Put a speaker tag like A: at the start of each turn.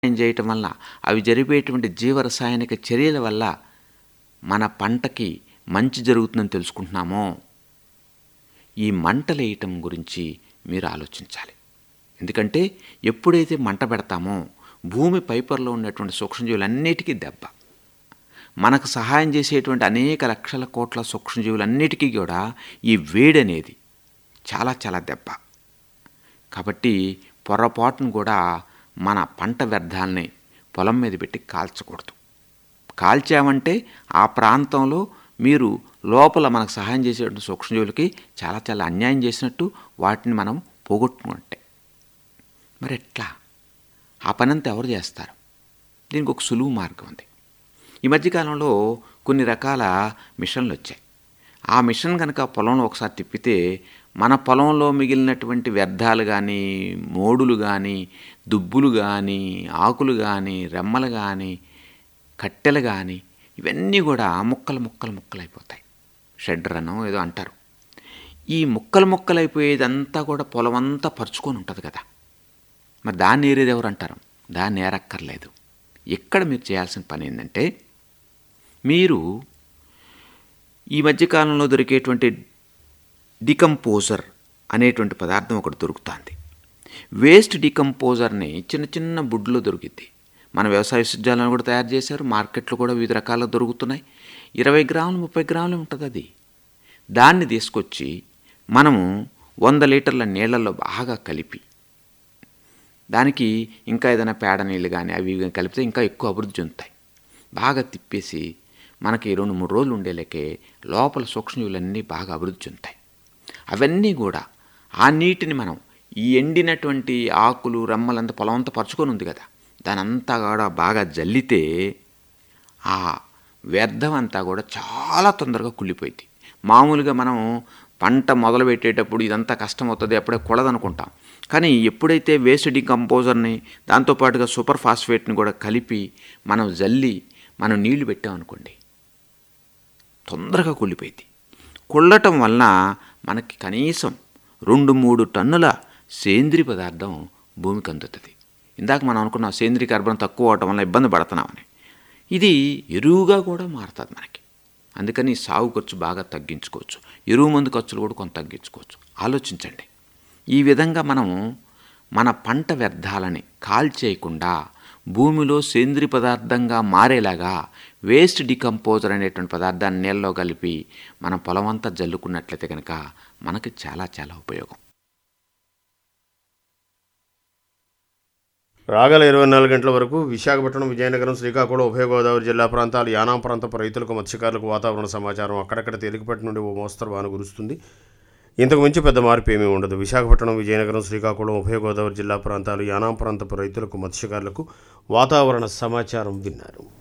A: వ్యవసాయం చేయటం వల్ల అవి జరిపేటువంటి జీవరసాయనిక చర్యల వల్ల మన పంటకి మంచి జరుగుతుందని తెలుసుకుంటున్నామో ఈ మంటలేయటం గురించి మీరు ఆలోచించాలి ఎందుకంటే ఎప్పుడైతే మంట పెడతామో భూమి పైపర్లో ఉన్నటువంటి సూక్ష్మజీవులన్నిటికీ దెబ్బ మనకు సహాయం చేసేటువంటి అనేక లక్షల కోట్ల సూక్ష్మజీవులన్నిటికీ కూడా ఈ వేడి అనేది చాలా చాలా దెబ్బ కాబట్టి పొరపాటును కూడా మన పంట వ్యర్థాలని పొలం మీద పెట్టి కాల్చకూడదు కాల్చామంటే ఆ ప్రాంతంలో మీరు లోపల మనకు సహాయం చేసేటువంటి సూక్ష్మజీవులకి చాలా చాలా అన్యాయం చేసినట్టు వాటిని మనం పోగొట్టుకుంటే మరి ఎట్లా ఆ పనంతా ఎవరు చేస్తారు దీనికి ఒక సులువు మార్గం ఉంది ఈ మధ్యకాలంలో కొన్ని రకాల మిషన్లు వచ్చాయి ఆ మిషన్ కనుక పొలంలో ఒకసారి తిప్పితే మన పొలంలో మిగిలినటువంటి వ్యర్థాలు కానీ మోడులు కానీ దుబ్బులు కానీ ఆకులు కానీ రెమ్మలు కానీ కట్టెలు కానీ ఇవన్నీ కూడా ముక్కలు ముక్కలు ముక్కలు అయిపోతాయి షెడ్డర్ అనో ఏదో అంటారు ఈ ముక్కలు ముక్కలు అయిపోయేదంతా కూడా పొలం అంతా పరుచుకొని ఉంటుంది కదా మరి దాన్ని ఏరేది ఎవరు అంటారు దాన్ని ఏరక్కర్లేదు ఇక్కడ మీరు చేయాల్సిన పని ఏంటంటే మీరు ఈ మధ్యకాలంలో దొరికేటువంటి డికంపోజర్ అనేటువంటి పదార్థం ఒకటి దొరుకుతుంది వేస్ట్ డికంపోజర్ని చిన్న చిన్న బుడ్లో దొరికిద్ది మన వ్యవసాయ విశ్వవిద్యాలయంలో కూడా తయారు చేశారు మార్కెట్లో కూడా వివిధ రకాల దొరుకుతున్నాయి ఇరవై గ్రాములు ముప్పై గ్రాములు ఉంటుంది అది దాన్ని తీసుకొచ్చి మనము వంద లీటర్ల నీళ్ళల్లో బాగా కలిపి దానికి ఇంకా ఏదైనా పేడ నీళ్ళు కానీ అవి ఇవి కలిపితే ఇంకా ఎక్కువ అభివృద్ధి చెందుతాయి బాగా తిప్పేసి మనకి రెండు మూడు రోజులు ఉండేలకే లోపల సూక్ష్మజీవులన్నీ బాగా అభివృద్ధి చెందుతాయి అవన్నీ కూడా ఆ నీటిని మనం ఈ ఎండినటువంటి ఆకులు రెమ్మలంతా పొలం అంతా పరుచుకొని ఉంది కదా దాని అంతా కూడా బాగా జల్లితే ఆ వ్యర్థం అంతా కూడా చాలా తొందరగా కుళ్ళిపోయింది మామూలుగా మనం పంట మొదలు పెట్టేటప్పుడు ఇదంతా కష్టం అవుతుంది అప్పుడే కులదనుకుంటాం కానీ ఎప్పుడైతే వేస్ట్ డికంపోజర్ని దాంతోపాటుగా సూపర్ ఫాస్ఫేట్ని కూడా కలిపి మనం జల్లి మనం నీళ్లు పెట్టామనుకోండి తొందరగా కుళ్ళిపోయింది కుళ్ళటం వలన మనకి కనీసం రెండు మూడు టన్నుల సేంద్రియ పదార్థం భూమికి అందుతుంది ఇందాక మనం అనుకున్నాం సేంద్రియ కార్బన్ తక్కువ అవటం వల్ల ఇబ్బంది పడుతున్నామని ఇది ఎరువుగా కూడా మారుతుంది మనకి అందుకని సాగు ఖర్చు బాగా తగ్గించుకోవచ్చు ఎరువు మందు ఖర్చులు కూడా కొంత తగ్గించుకోవచ్చు ఆలోచించండి ఈ విధంగా మనం మన పంట వ్యర్థాలని కాల్చేయకుండా భూమిలో సేంద్రియ పదార్థంగా మారేలాగా వేస్ట్ డికంపోజర్ అనేటువంటి పదార్థాన్ని నీళ్ళలో కలిపి మన పొలం అంతా జల్లుకున్నట్లయితే కనుక మనకి చాలా చాలా ఉపయోగం
B: రాగల ఇరవై నాలుగు గంటల వరకు విశాఖపట్నం విజయనగరం శ్రీకాకుళం ఉభయ గోదావరి జిల్లా ప్రాంతాలు యానాం ప్రాంతపు రైతులకు మత్స్యకారులకు వాతావరణ సమాచారం అక్కడక్కడ తేలికపాటి నుండి ఓ మోస్తరు వాన కురుస్తుంది ఇంతకు మించి పెద్ద మార్పు ఏమీ ఉండదు విశాఖపట్నం విజయనగరం శ్రీకాకుళం ఉభయ గోదావరి జిల్లా ప్రాంతాలు యానాం ప్రాంతపు రైతులకు మత్స్యకారులకు వాతావరణ సమాచారం విన్నారు